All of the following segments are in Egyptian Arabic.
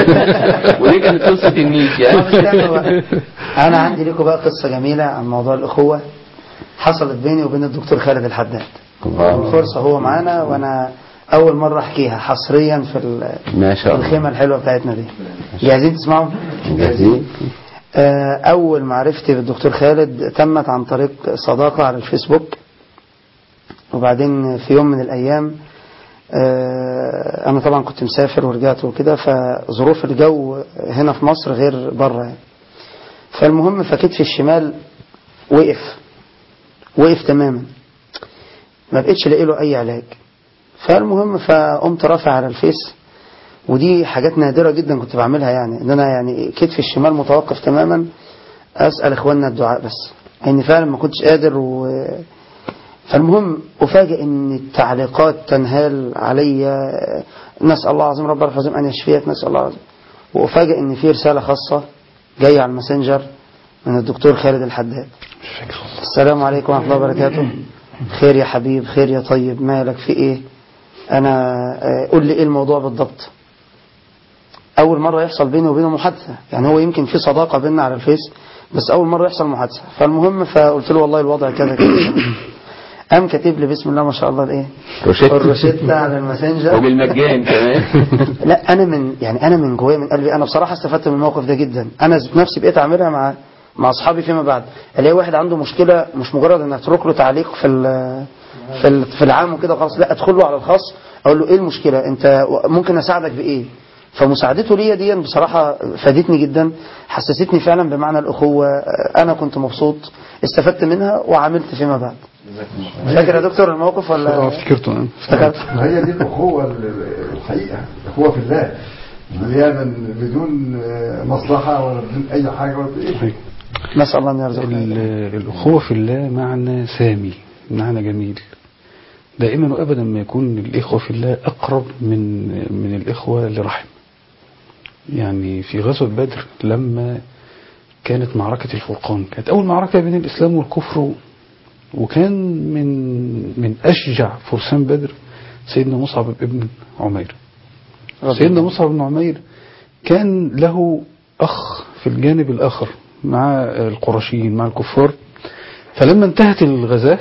ودي كانت قصة النيش يعني طب استنوا بقى. انا عندي لكم بقى قصه جميله عن موضوع الاخوه حصلت بيني وبين الدكتور خالد الحداد الفرصه هو معانا وانا اول مره احكيها حصريا في ال- ما شاء الله الخيمه الحلوه بتاعتنا دي جاهزين تسمعوا جاهزين آه، أول معرفتي بالدكتور خالد تمت عن طريق صداقة على الفيسبوك وبعدين في يوم من الأيام آه، أنا طبعا كنت مسافر ورجعت وكده فظروف الجو هنا في مصر غير بره يعني. فالمهم فكتفي الشمال وقف وقف تماما ما بقتش لاقي له أي علاج فالمهم فقمت رافع على الفيس ودي حاجات نادرة جدا كنت بعملها يعني ان انا يعني كتفي الشمال متوقف تماما اسأل اخواننا الدعاء بس اني فعلا ما كنتش قادر و... فالمهم افاجئ ان التعليقات تنهال عليا نسأل الله العظيم رب العظيم ان يشفيك نسأل الله العظيم وافاجئ ان في رسالة خاصة جاية على الماسنجر من الدكتور خالد الحداد السلام عليكم ورحمة الله وبركاته خير يا حبيب خير يا طيب مالك في ايه انا آه، قول لي ايه الموضوع بالضبط اول مره يحصل بيني وبينه محادثه يعني هو يمكن في صداقه بيننا على الفيس بس اول مره يحصل محادثه فالمهم فقلت له والله الوضع كذا كذا قام كاتب لي بسم الله ما شاء الله الايه روشيتا الروشته على الماسنجر وبالمجان كمان لا انا من يعني انا من جوايا من قلبي انا بصراحه استفدت من الموقف ده جدا انا ذات نفسي بقيت اعملها مع مع اصحابي فيما بعد الاقي واحد عنده مشكله مش مجرد ان اترك له تعليق في ال- في ال- في العام وكده خلاص لا ادخل له على الخاص اقول له ايه المشكله انت ممكن اساعدك بايه فمساعدته ليا دي بصراحه فادتني جدا حسستني فعلا بمعنى الاخوه انا كنت مبسوط استفدت منها وعملت فيما بعد فاكر يا دكتور الموقف اه ولا افتكرته انا افتكرت ما هي دي الأخوة ال- الحقيقة الأخوة في الله اللي هي من بدون آه، مصلحة ولا بدون أي حاجة ولا بدون إيه نسال الله ان يرزقنا ال- الأخوة في الله معنى سامي معنى جميل دائما وأبدا ما يكون الإخوة في الله أقرب من من الإخوة لرحم يعني في غزوة بدر لما كانت معركة الفرقان كانت أول معركة بين الإسلام والكفر وكان من من أشجع فرسان بدر سيدنا مصعب بن عمير سيدنا مصعب بن عمير كان له أخ في الجانب الآخر مع القرشيين مع الكفار فلما انتهت الغزاة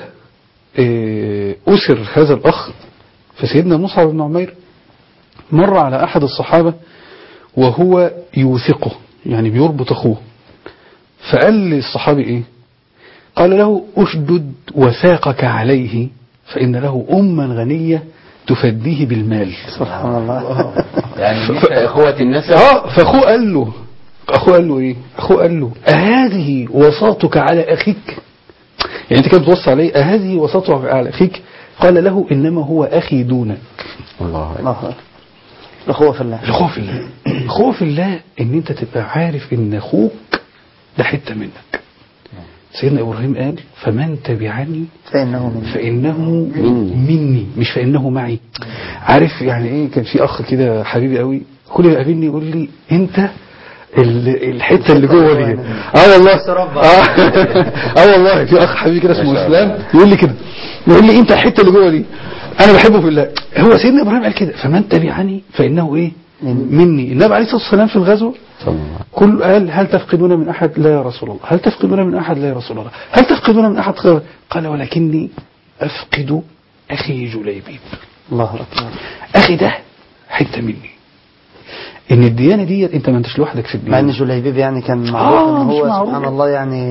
آه، أسر هذا الأخ فسيدنا مصعب بن عمير مر على أحد الصحابة وهو يوثقه يعني بيربط أخوه فقال للصحابي إيه قال له أشدد وثاقك عليه فإن له أما غنية تفديه بالمال سبحان الله يعني لسه اخوة النسب اه فاخوه قال له اخوه قال له ايه اخوه قال له اهذه وصاتك على اخيك يعني انت كده بتوصي عليه اهذه وصاتك على اخيك قال له انما هو اخي دونك الله الله أكبر. الأخوة في الله الخوف في الله الخوف في الله ان انت تبقى عارف ان اخوك ده حته منك سيدنا ابراهيم قال فمن تبعني فإنه من فإنه مني. مني مش فإنه معي عارف يعني ايه كان في اخ كده حبيبي قوي كل ما يقابلني يقول لي انت ال- الحته اللي جوه دي اه والله اه اه والله في اخ حبيبي كده اسمه ما شاء اسلام يقول لي كده يقول لي انت الحته اللي جوه دي انا بحبه في الله هو سيدنا ابراهيم قال كده فمن تبعني فانه ايه مني النبي عليه الصلاه والسلام في الغزوه صلى الله كل قال هل تفقدون من أحد لا يا رسول الله هل تفقدون من أحد لا يا رسول الله هل تفقدون من أحد خير قال ولكني أفقد أخي جليبيب الله أكبر أخي ده حتة مني إن الديانة دي أنت ما أنتش لوحدك في مع ان الديانة جليبيب يعني كان معروف آه، ان مش هو معروف. سبحان الله يعني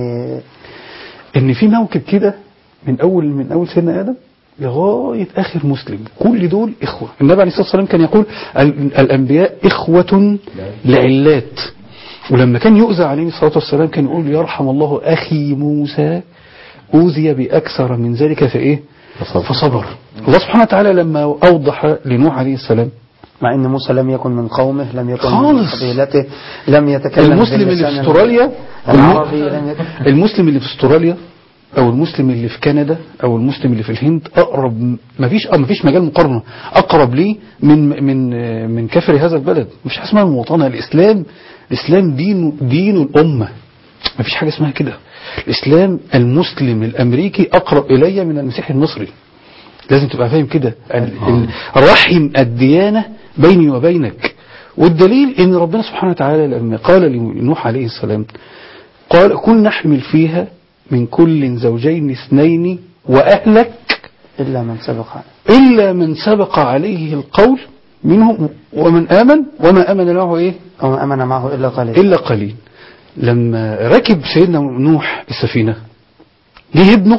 إن في موكب كده من أول من أول سيدنا آدم لغاية آخر مسلم كل دول إخوة النبي عليه الصلاة والسلام كان يقول ال- الأنبياء إخوة لعلات ولما كان يؤذى عليه الصلاة والسلام كان يقول يرحم الله أخي موسى أوذي بأكثر من ذلك فإيه فصبر. فصبر الله سبحانه وتعالى لما أوضح لنوح عليه السلام مع ان موسى لم يكن من قومه لم يكن من خالص. قبيلته لم يتكلم المسلم اللي في باللسان استراليا العربي لم يكن المسلم اللي في استراليا او المسلم اللي في كندا او المسلم اللي في الهند اقرب مفيش اه مفيش مجال مقارنه اقرب ليه من من من كافر هذا البلد مفيش حاجه اسمها المواطنه الاسلام الاسلام دين دين الامه مفيش حاجه اسمها كده الاسلام المسلم الامريكي اقرب الي من المسيحي المصري لازم تبقى فاهم كده ال- ال- رحم الديانه بيني وبينك والدليل ان ربنا سبحانه وتعالى لما قال لنوح عليه السلام قال كن نحمل فيها من كل زوجين اثنين واهلك إلا من سبق عليه الا من سبق عليه القول منهم ومن امن وما امن معه ايه وما أمن معه إلا قليل إلا قليل لما ركب سيدنا نوح السفينة جه ابنه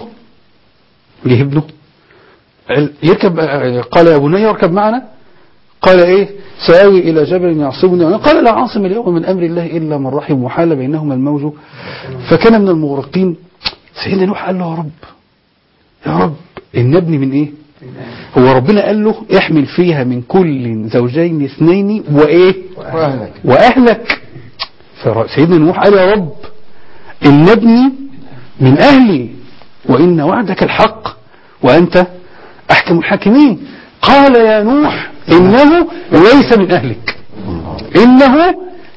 جه ابنه عل- يركب قال يا بني اركب معنا قال ايه سآوي إلى جبل يعصمني وأنا- قال لا عاصم اليوم من أمر الله إلا من رحم وحال بينهما الموج فكان من المغرقين سيدنا نوح قال له يا رب يا رب إن ابني من إيه هو ربنا قال له احمل فيها من كل زوجين اثنين وإيه وأهلك وأهلك فسيدنا نوح قال يا رب إن ابني من أهلي وإن وعدك الحق وأنت أحكم الحاكمين قال يا نوح إنه ليس من أهلك إنه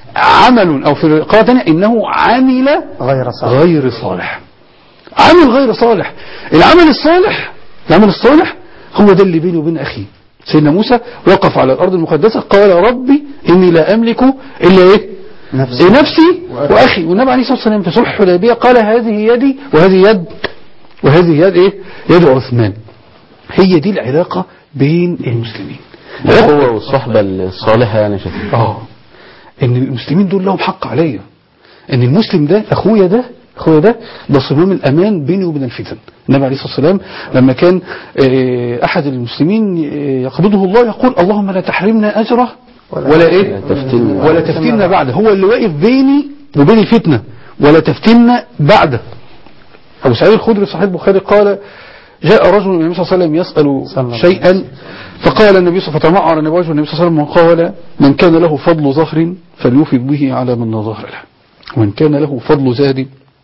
عمل أو في قراءة ثانية إنه عمل غير صالح غير صالح عمل غير صالح العمل الصالح العمل الصالح هو ده اللي بيني وبين أخي سيدنا موسى وقف على الأرض المقدسة قال ربي إني لا أملك إلا إيه نفسي. إيه نفسي وأخي والنبي عليه الصلاة والسلام في صلح الحديبية قال هذه يدي وهذه يد وهذه يد إيه يد عثمان هي دي العلاقة بين المسلمين الأخوة والصحبة الصالحة يعني شكل اه ان المسلمين دول لهم حق عليا ان المسلم ده اخويا ده اخويا ده ده صمام الامان بيني وبين الفتن النبي عليه الصلاه والسلام لما كان آه، احد المسلمين آه، يقبضه الله يقول اللهم لا تحرمنا اجره ولا ايه تفتنا. ولا تفتنا بعده هو اللي واقف بيني وبين الفتنه ولا تفتنا بعده ابو سعيد الخدري صحيح البخاري قال جاء رجل النبي صلى الله عليه وسلم صلى الله يسأل عليه شيئا فقال النبي صلى الله عليه وسلم فتمعر النبي وجه النبي صلى الله عليه وسلم وقال من كان له فضل ظهر فليفض به على من لا ظهر له ومن كان له فضل زاد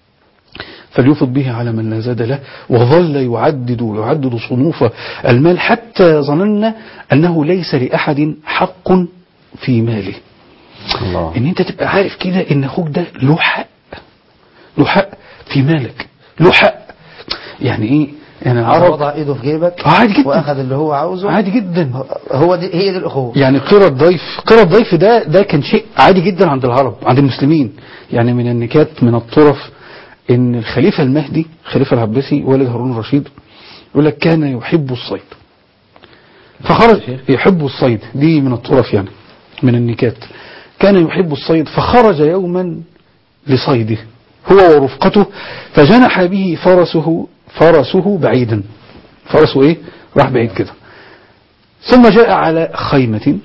فليفض به على من لا زاد له وظل يعدد يعدد صنوف المال حتى ظننا أنه ليس لأحد حق في ماله الله ان انت تبقى عارف كده ان اخوك ده له حق له حق في مالك له حق يعني ايه يعني العرب وضع ايده في جيبك آه، عادي جدا. واخذ اللي هو عاوزه عادي جدا هو دي هي دي الاخوه يعني قرى الضيف قرى الضيف ده ده كان شيء عادي جدا عند العرب عند المسلمين يعني من النكات من الطرف ان الخليفه المهدي الخليفه العباسي والد هارون الرشيد يقول لك كان يحب الصيد فخرج يحب الصيد دي من الطرف يعني من النكات كان يحب الصيد فخرج يوما لصيده هو ورفقته فجنح به فرسه فرسه بعيدا فرسه ايه راح بعيد كده ثم جاء على خيمة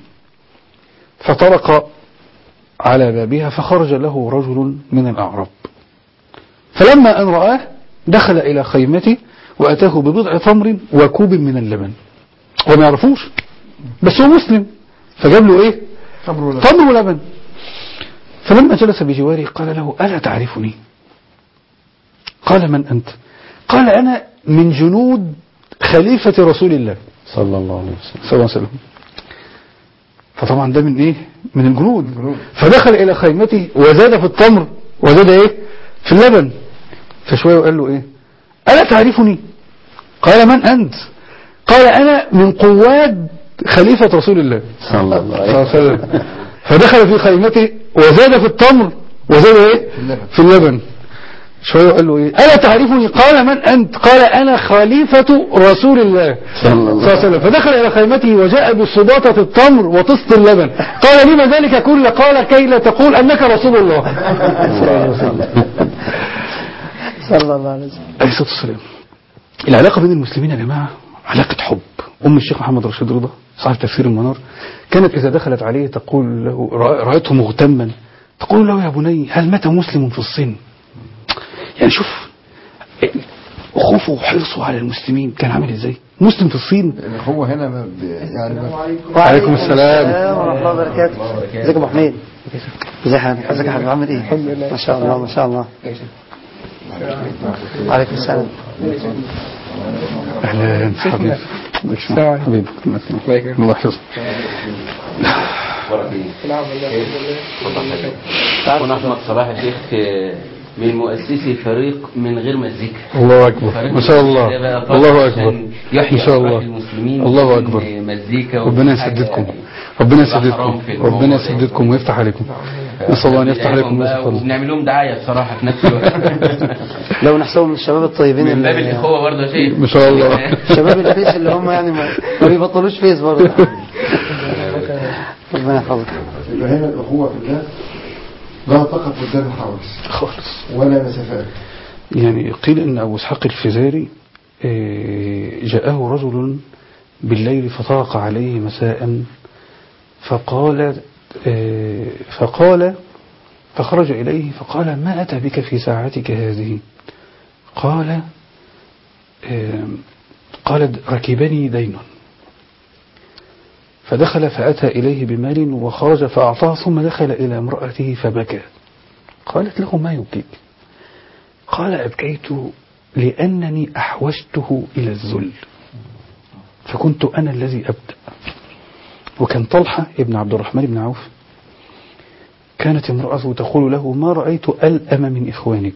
فطرق على بابها فخرج له رجل من الأعراب فلما أن رآه دخل إلى خيمته وأتاه ببضع تمر وكوب من اللبن وما يعرفوش بس هو مسلم فجاب له إيه تمر ولا تمر ولبن فلما جلس بجواره قال له ألا تعرفني قال من أنت قال أنا من جنود خليفة رسول الله صلى الله عليه وسلم صلى الله عليه وسلم فطبعا ده من ايه من الجنود فدخل الى خيمته وزاد في التمر وزاد ايه في اللبن فشويه وقال له ايه الا تعرفني قال من انت قال انا من قواد خليفة رسول الله صلى الله صلى عليه الله عليه وسلم فدخل في خيمته وزاد في التمر وزاد ايه في اللبن شوية قال له ايه الا تعرفني قال من انت قال انا خليفة رسول الله صلى الله صلى الله عليه وسلم فدخل إلى خيمته وجاء بسباطة التمر وطست اللبن قال لما ذلك كل قال كي لا تقول أنك رسول الله صلى الله عليه وسلم عليه الصلاة والسلام العلاقة بين المسلمين يا جماعة علاقة حب أم الشيخ محمد رشيد رضا صاحب تفسير المنار كانت إذا دخلت عليه تقول له رأ- رأيته مغتما تقول له يا بني هل مات مسلم في الصين يعني شوف خوفه وحرصه على المسلمين كان عامل ازاي مسلم في الصين هو هنا ما بي- يعني ما وعليكم السلام. ورحمة الله وبركاته ازيك يا ابو حميد ازي حالك ازيك يا حبيبي عامل ايه الحمد لله ما شاء الله ما شاء الله وعليكم السلام اهلا حبيبي حبيبي الله يحفظك أخونا أحمد صلاح يا شيخ آه، من مؤسسي فريق من غير مزيكا الله أكبر فريق ما شاء الله ده بقى طالع الله عشان أكبر يحيي ما شاء أفراح الله المسلمين الله بدون أكبر مزيكا ربنا وحاجة يسددكم يعني ربنا يبقى يسددكم حرام في الموضوع ربنا ده. يسددكم ويفتح عليكم نسأل الله أن يفتح عليكم بقى ويفتح عليكم. وبنعمل لهم دعايه بصراحه في نفس الوقت لو نحسبهم من الشباب الطيبين من باب اللي الاخوه برضه يا شيخ ما شاء الله. شباب الفيس اللي هم يعني ما, ما بيبطلوش فيس برضه ربنا يحفظك يبقى هنا الأخوة في الله لا تقف قدام الحواس خالص ولا مسافات يعني قيل ان ابو اسحاق الفزاري آه، جاءه رجل بالليل فطاق عليه مساء فقال آه، فقال فخرج اليه فقال ما اتى بك في ساعتك هذه قال آه، قال ركبني دين فدخل فأتى إليه بمال وخرج فأعطاه ثم دخل إلى امرأته فبكى قالت له ما يبكيك قال أبكيت لأنني أحوجته إلى الذل فكنت أنا الذي أبدأ وكان طلحة ابن عبد الرحمن بن عوف كانت امرأته تقول له ما رأيت ألأم من إخوانك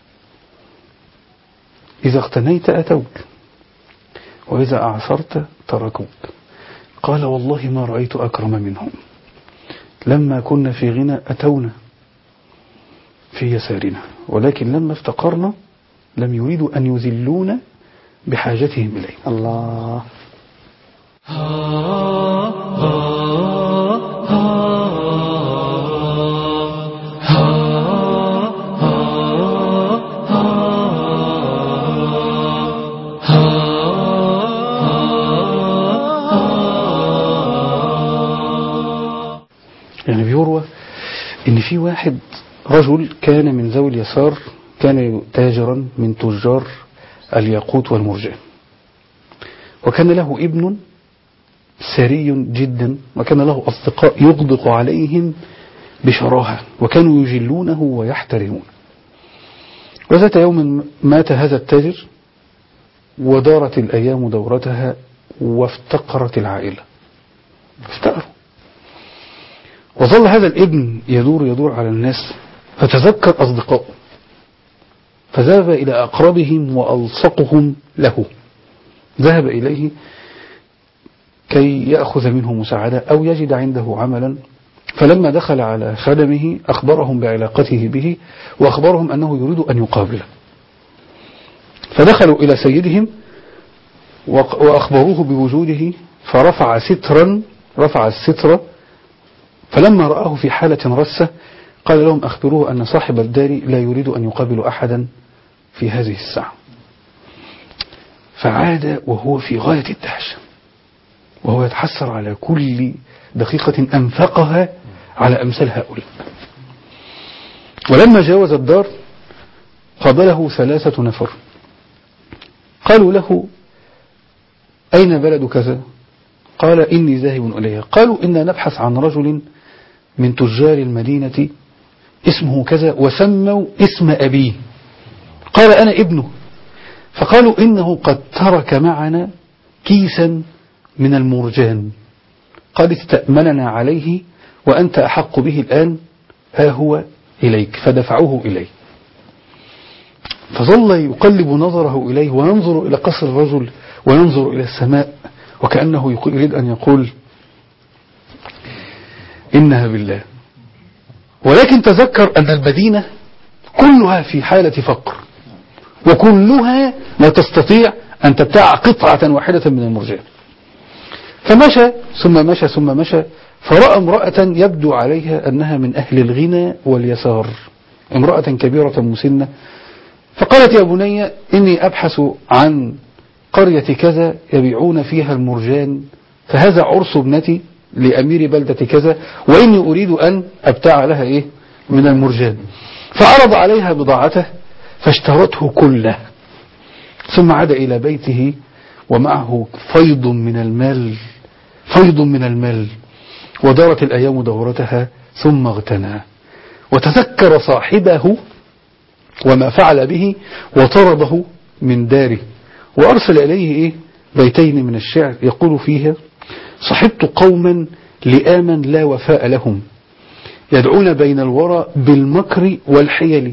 إذا اغتنيت أتوك وإذا أعثرت تركوك قال والله ما رأيت أكرم منهم لما كنا في غنى أتونا في يسارنا ولكن لما افتقرنا لم يريدوا أن يذلونا بحاجتهم إليه الله يعني بيروى ان في واحد رجل كان من ذوي اليسار كان تاجرا من تجار الياقوت والمرجان وكان له ابن سري جدا وكان له أصدقاء يغدق عليهم بشراهة وكانوا يجلونه ويحترمونه وذات يوم مات هذا التاجر ودارت الأيام دورتها وافتقرت العائلة افتقروا وظل هذا الابن يدور يدور على الناس فتذكر أصدقائه فذهب إلى أقربهم وألصقهم له ذهب إليه كي يأخذ منه مساعدة أو يجد عنده عملا فلما دخل على خدمه أخبرهم بعلاقته به وأخبرهم أنه يريد أن يقابله فدخلوا إلى سيدهم وق- وأخبروه بوجوده فرفع سترا رفع الستر فلما رآه في حالة رسة قال لهم أخبروه أن صاحب الدار لا يريد أن يقابل أحدا في هذه الساعة فعاد وهو في غاية الدهشة وهو يتحسر على كل دقيقة أنفقها على أمثال هؤلاء ولما جاوز الدار قابله ثلاثة نفر قالوا له أين بلد كذا قال إني ذاهب إليها قالوا إنا نبحث عن رجل من تجار المدينة اسمه كذا وسموا اسم أبيه قال أنا ابنه فقالوا إنه قد ترك معنا كيسا من المرجان قد استأمننا عليه وأنت أحق به الآن ها هو إليك فدفعوه إليه فظل يقلب نظره إليه وينظر إلى قصر الرجل وينظر إلى السماء وكأنه يقول- يريد أن يقول إنها بالله ولكن تذكر أن المدينة كلها في حالة فقر وكلها لا تستطيع أن تبتاع قطعة واحدة من المرجان فمشى ثم مشى ثم مشى فرأى امرأة يبدو عليها أنها من أهل الغنى واليسار امرأة كبيرة مسنة فقالت يا بني إني أبحث عن قرية كذا يبيعون فيها المرجان فهذا عرس ابنتي لأمير بلدة كذا وإني أريد أن أبتاع لها إيه من المرجان فعرض عليها بضاعته فاشترته كله ثم عاد إلى بيته ومعه فيض من المال فيض من المال ودارت الأيام دورتها ثم اغتنى وتذكر صاحبه وما فعل به وطرده من داره وأرسل إليه إيه بيتين من الشعر يقول فيها صحبت قوما لآما لا وفاء لهم يدعون بين الورى بالمكر والحيل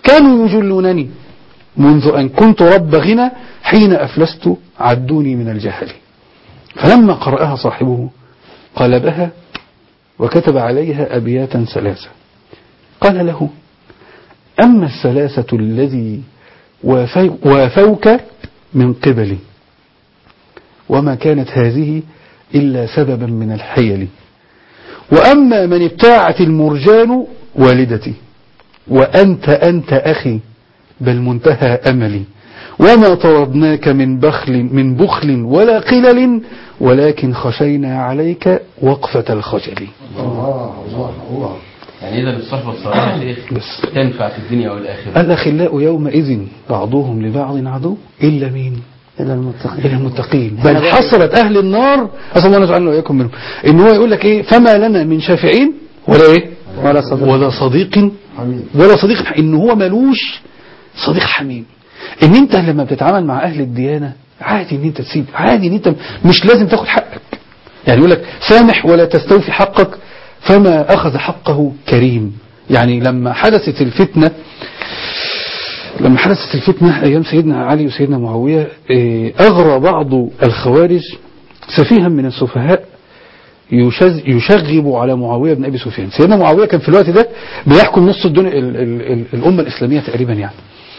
كانوا يجلونني منذ أن كنت رب غنى حين أفلست عدوني من الجهل فلما قرأها صاحبه قلبها وكتب عليها أبياتا ثلاثة قال له أما الثلاثة الذي وافي- وافوك من قبلي وما كانت هذه إلا سببا من الحيل وأما من ابتاعت المرجان والدتي وأنت أنت أخي بل منتهى أملي وما طردناك من بخل من بخل ولا قلل ولكن خشينا عليك وقفة الخجل الله الله الله يعني إذا الصحبة الصالحة يا شيخ بس. تنفع في الدنيا والآخرة الأخلاء يومئذ بعضهم لبعض عدو إلا مين إلى المتقين إلى المتقين بل حصلت أهل النار أسأل الله أن يجعلنا وإياكم منهم إن هو يقول لك إيه فما لنا من شافعين ولا إيه ولا صديق ولا صديق حميد ولا صديق إن هو ملوش صديق حميم إن أنت لما بتتعامل مع أهل الديانة عادي إن أنت تسيب عادي إن أنت مش لازم تاخد حقك يعني يقول لك سامح ولا تستوفي حقك فما أخذ حقه كريم يعني لما حدثت الفتنة لما حدثت الفتنة أيام سيدنا علي وسيدنا معاوية إيه، أغرى بعض الخوارج سفيها من السفهاء يشز- يشغب على معاوية بن أبي سفيان سيدنا معاوية كان في الوقت ده بيحكم نص الدنيا ال ال ال الأمة الإسلامية تقريبا يعني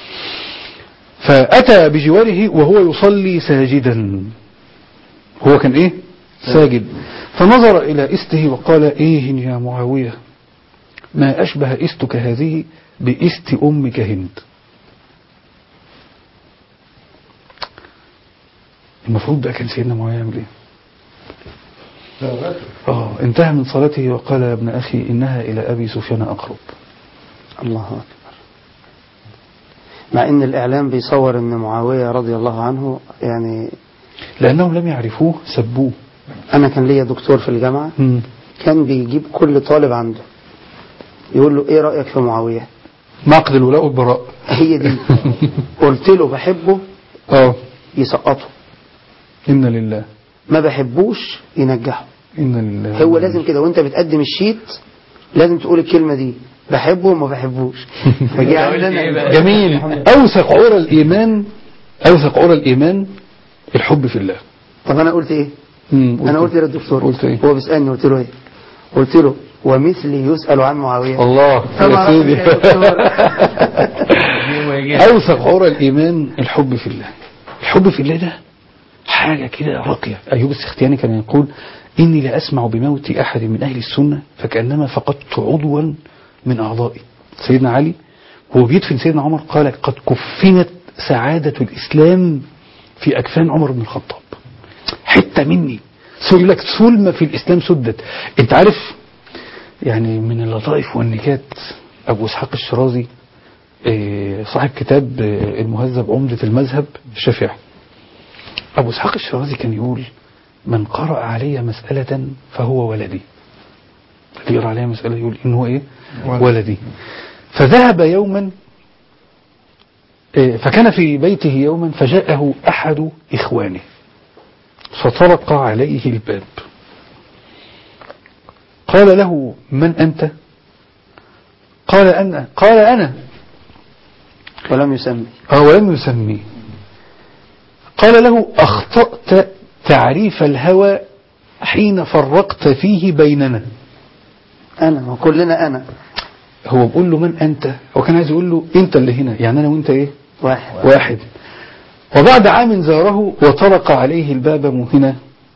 فأتى بجواره وهو يصلي ساجدا هو كان إيه ساجد فنظر إلى إسته وقال إيه يا معاوية ما أشبه إستك هذه بإست أمك هند المفروض بقى كان سيدنا معاوية يعمل ايه لا غير. اه انتهى من صلاته وقال يا ابن أخي إنها إلى أبي سفيان أقرب الله أكبر مع ان الاعلام بيصور ان معاوية رضي الله عنه يعني لأنهم لم يعرفوه سبوه انا كان ليا دكتور في الجامعة مم. كان بيجيب كل طالب عنده يقول له ايه رأيك في معاوية معقد الولاء والبراء هي دي قلت له بحبه اه يسقطه إن لله ما بحبوش ينجحه إن لله هو لازم كده وانت بتقدم الشيت لازم تقول الكلمة دي بحبه وما بحبوش فجي عندنا جميل أوثق عرى الإيمان أوثق عرى الإيمان الحب في الله طب انا قلت ايه مم. انا قلت للدكتور قلت إيه هو بيسالني قلت له ايه قلت له ومثلي يسأل عن معاوية الله طبعا يا سيدي يا دكتور. أوثق عرى الإيمان الحب في الله الحب في الله ده حاجة كده راقية أيوب السختياني كان يقول إني لا أسمع بموت أحد من أهل السنة فكأنما فقدت عضوا من أعضائي سيدنا علي هو بيدفن سيدنا عمر قال قد كفنت سعادة الإسلام في أكفان عمر بن الخطاب حتة مني يقول لك سلمة في الإسلام سدت أنت عارف يعني من اللطائف والنكات أبو إسحاق الشرازي آه، صاحب كتاب آه، المهذب عمدة المذهب الشافعي أبو إسحاق الشرازي كان يقول من قرأ علي مسألة فهو ولدي اللي يقرأ عليها مسألة يقول إن هو إيه ولد. ولدي فذهب يوما آه، فكان في بيته يوما فجاءه أحد إخوانه فطرق عليه الباب قال له من أنت قال أنا قال أنا ولم يسمي آه، ولم يسميه قال له أخطأت تعريف الهوى حين فرقت فيه بيننا انا وكلنا انا هو بيقول له من أنت هو كان عايز يقول له أنت اللي هنا يعني أنا وأنت إيه واحد واحد وبعد عام زاره وطرق عليه الباب مهنا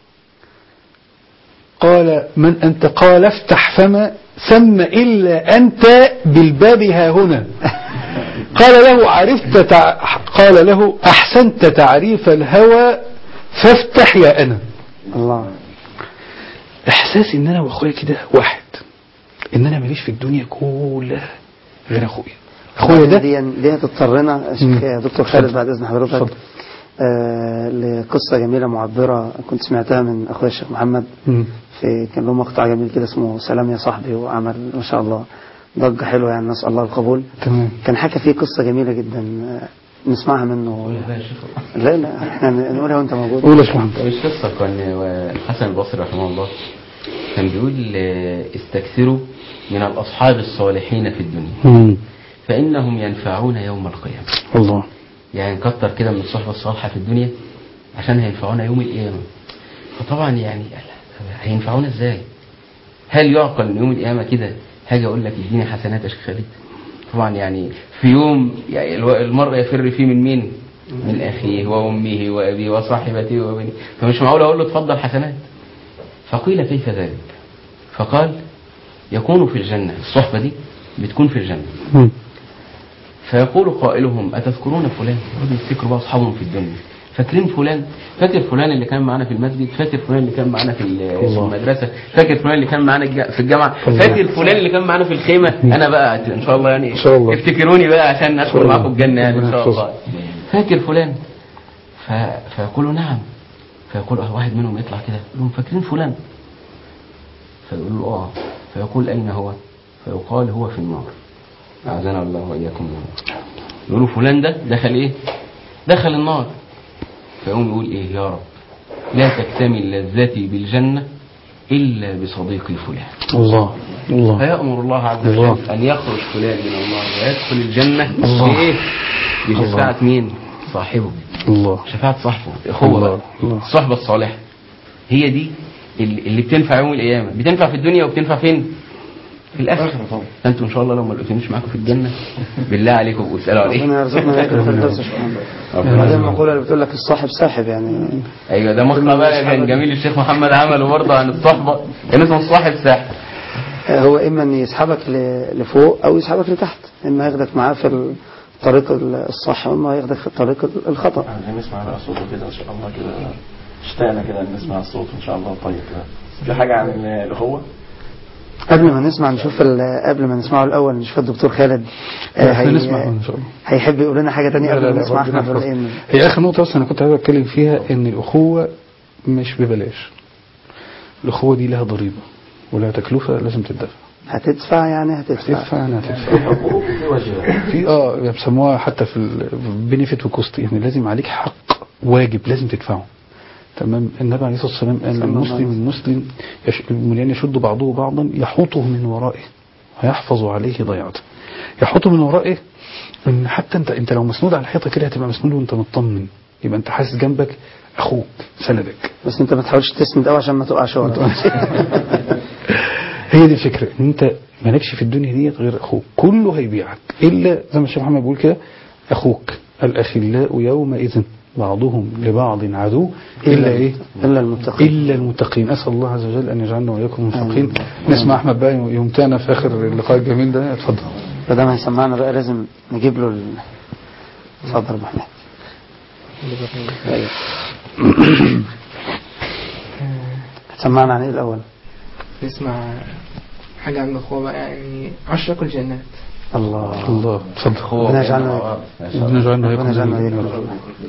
قال من أنت قال افتح فما سم إلا أنت بالباب ها هنا قال له عرفت تع... قال له أحسنت تعريف الهوى فافتح يا أنا الله إحساس إن أنا وأخويا كده واحد إن أنا ماليش في الدنيا كلها غير أخويا أخويا ده دي دي هتضطرنا يا شيخ يا دكتور خالد اتفضل. بعد اذن حضرتك اتفضل. آه لقصه جميله معبره كنت سمعتها من اخويا الشيخ محمد مم. في كان له مقطع جميل كده اسمه سلام يا صاحبي وعمل ما شاء الله ضجه حلوه يعني نسال الله القبول تمام كان حكى فيه قصه جميله جدا آه، نسمعها منه لا لا احنا نقولها وانت موجود قول يا شيخ محمد مش قصة كان الحسن البصري رحمه الله كان بيقول آه، استكثروا من الأصحاب الصالحين في الدنيا مم. فإنهم ينفعون يوم القيامة الله يعني نكتر كده من الصحبة الصالحة في الدنيا عشان هينفعونا يوم القيامة فطبعا يعني هينفعونا ازاي هل يعقل ان يوم القيامة كده هاجي اقول لك اديني حسنات يا شيخ خالد طبعا يعني في يوم يعني الو- المرء يفر فيه من مين من اخيه وامه وابيه وصاحبته وبنيه فمش معقول اقول له اتفضل حسنات فقيل كيف ذلك فقال يكون في الجنة الصحبة دي بتكون في الجنة مم. فيقول قائلهم أتذكرون فلان يقعدوا يفتكروا بقى أصحابهم في الدنيا فاكرين فلان فاكر فلان اللي كان معانا في المسجد فاكر فلان اللي كان معانا في ال- في الله. المدرسة فاكر فلان اللي كان معانا الج- في الجامعة الله. فاكر فلان اللي كان معانا في الخيمة أنا بقى إن شاء الله يعني إن شاء الله. افتكروني بقى عشان شاء أدخل الله. معاكم الجنة يعني إن ربنا شاء الله يحفظك. فاكر فلان ف... فيقولوا نعم فيقول آه، واحد منهم يطلع كده يقول لهم فاكرين فلان فيقول له اه فيقول أين هو فيقال هو في النار أعاذنا الله وإياكم من النار يقولوا فلان ده دخل إيه دخل النار فيقوم يقول إيه يا رب لا تكتمل لذتي بالجنة إلا بصديقي فلان الله الله فيأمر الله عز الله. وجل أن يخرج فلان من النار ويدخل الجنة الله. بإيه بشفاعة الله. مين صاحبه الله شفاعة صاحبه الأخوة الله. بقى الله. الصحبة الصالحة هي دي اللي اللي بتنفع يوم القيامة بتنفع في الدنيا وبتنفع فين في الآخرة طبعا. أنتم إن شاء الله لو ما لقيتونيش معاكم في الجنة بالله عليكم ابقوا اسألوا عليه ربنا يرزقنا وياكل في الدرس هذه المقولة اللي بتقول لك الصاحب ساحب يعني ايوه ده مقطع بقى كان جميل الشيخ محمد عمله برضه عن الصحبه كان اسمه الصاحب ساحب هو إما أن يسحبك ل- لفوق أو يسحبك لتحت إما ياخدك معاه في الطريق الصح وإما ياخدك في الطريق الخطأ عايزين نسمع بقى صوته كده ان شاء الله كده اشتقنا كده ان نسمع الصوت ان شاء الله طيب كده في حاجه عن الاخوه قبل ما نسمع نشوف ال- قبل ما نسمعه الأول نشوف الدكتور خالد آه، احنا هي- نسمع ان شاء الله هيحب يقول لنا حاجة تانية لا لا قبل ما لا نسمع ربنا احنا يحفظك. في الإيه هي اخر نقطه بس انا كنت عايز اتكلم فيها ان الاخوه مش ببلاش الاخوه دي لها ضريبه ولها تكلفه لازم تدفع هتدفع يعني هتدفع تدفع يعني هتدفع في اه بيسموها حتى في البينيفيت وكوست يعني لازم عليك حق واجب لازم تدفعه تمام النبي عليه الصلاه والسلام قال صلى الله عليه المسلم المسلم يش... المليان يشد بعضه بعضا يحوطه من ورائه ويحفظ عليه ضيعته يحوطه من ورائه ان حتى انت انت لو مسنود على الحيطه كده هتبقى مسنود وانت مطمن يبقى انت حاسس جنبك اخوك سندك بس انت ما تحاولش تسند قوي عشان ما تقعش ورا هي دي الفكرة ان انت مالكش في الدنيا ديت غير اخوك كله هيبيعك الا زي ما الشيخ محمد بيقول كده اخوك الاخلاء يومئذ بعضهم لبعض عدو الا ايه الا المتقين الا المتقين اسال الله عز وجل ان يجعلنا واياكم المتقين نسمع احمد بقى يمتعنا في اخر اللقاء الجميل ده اتفضل فده ما هيسمعنا بقى لازم نجيب له ال... اتفضل يا ابو حميد أيوة. هتسمعنا عن ايه الاول نسمع حاجة عن الأخوة بقى يعني عشاق الجنات الله الله اتفضل أخوة ربنا وجنة يجعلنا مع بعض. ما شاء الله. ربنا يجعلنا ربنا يجعلنا واياكم وإياكم.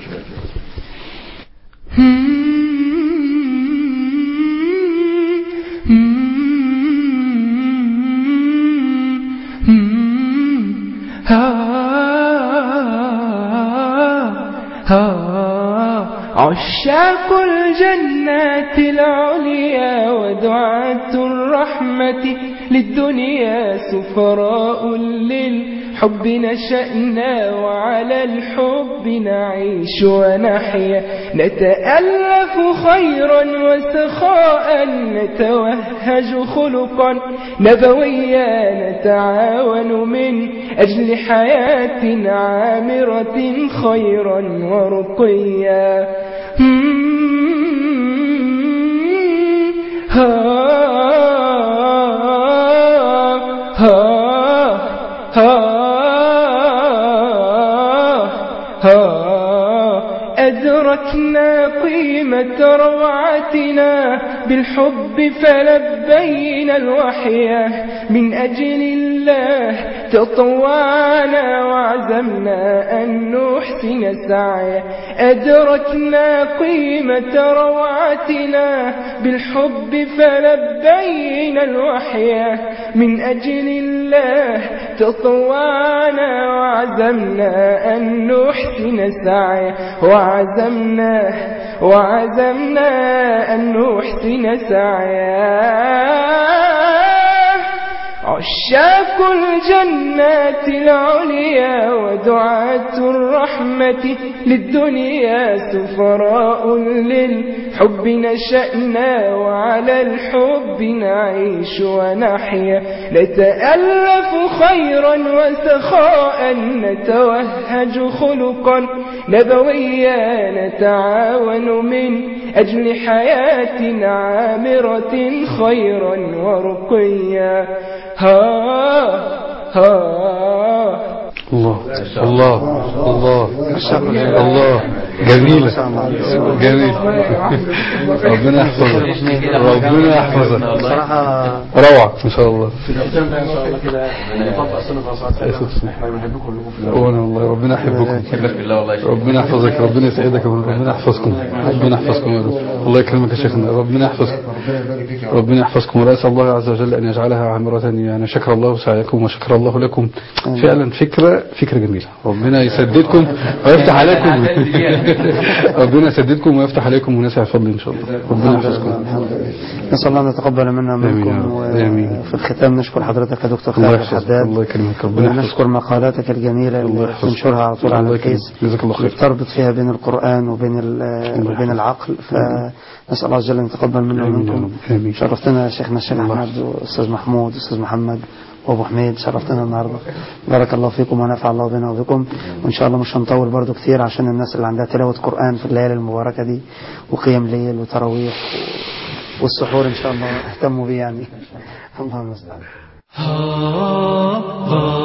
عشاق الجنات العليا ودعاة الرحمة للدنيا سفراء للحب نشأنا وعلى الحب نعيش ونحيا نتألف خيرا وسخاء نتوهج خلقا نبويا نتعاون من أجل حياة عامرة خيرا ورقيا أدركنا قيمة روعتنا بالحب فلبينا الوحي من أجل الله تطوعنا وعزمنا أن نحسن سعيا أدركنا قيمة روعتنا بالحب فلبينا الوحي من أجل الله تطوعنا وعزمنا أن نحسن سعيا وعزمنا وعزمنا أن نحسن سعيا عشاق الجنات العليا ودعاة الرحمة للدنيا سفراء للحب نشأنا وعلى الحب نعيش ونحيا نتألف خيرا وسخاء نتوهج خلقا نبويا نتعاون من أجل حياة عامرة خيرا ورقيا ها ها الله الله الله الله جميلة جميل ربنا يحفظك ربنا يحفظك بصراحة روعة ما شاء الله في الختام ده ان شاء الله كده نطبق سنه الرسول صلى الله عليه وسلم احنا بنحبكم كلكم في الله وانا والله ربنا يحبكم بحبك بالله والله يا شيخ. ربنا يحفظك ربنا يسعدك ربنا يحفظكم ربنا يحفظكم يا رب الله يكرمك يا شيخنا ربنا يحفظكم ربنا يبارك فيك يا رب ربنا يحفظكم ونسأل الله عز وجل أن يجعلها عامرة يعني شكر الله سعيكم وشكر الله لكم فعلا فكرة فكرة جميلة ربنا يسددكم ويفتح عليكم ربنا يسددكم ويفتح عليكم ونسع فضل إن شاء الله ربنا يحفظكم الحمد لله نسأل الله أن يتقبل منا آمين يا ومنكم رب. آمين. وفي الختام نشكر حضرتك يا دكتور الله خالد يحفظك الحداد الله يكرمك ربنا يحفظك ونشكر مقالاتك الجميلة الله اللي يحفظك. تنشرها على طول على الله يكرمك. الفيس جزاك الله خير. اللي بتربط فيها بين القرآن وبين ال- وبين العقل فنسأل الله عز وجل أن يتقبل منا آمين يا ومنكم رب. آمين. شرفتنا يا شيخنا الشيخ الله أحمد وأستاذ محمود وأستاذ محمد وابو حميد شرفتنا النهارده بارك الله فيكم ونفع الله بنا وبكم وان شاء الله مش هنطول برضو كتير عشان الناس اللي عندها تلاوه قران في الليالي المباركه دي وقيام ليل وتراويح والسحور ان شاء الله اهتموا بيه يعني اللهم المستعان ah, ah.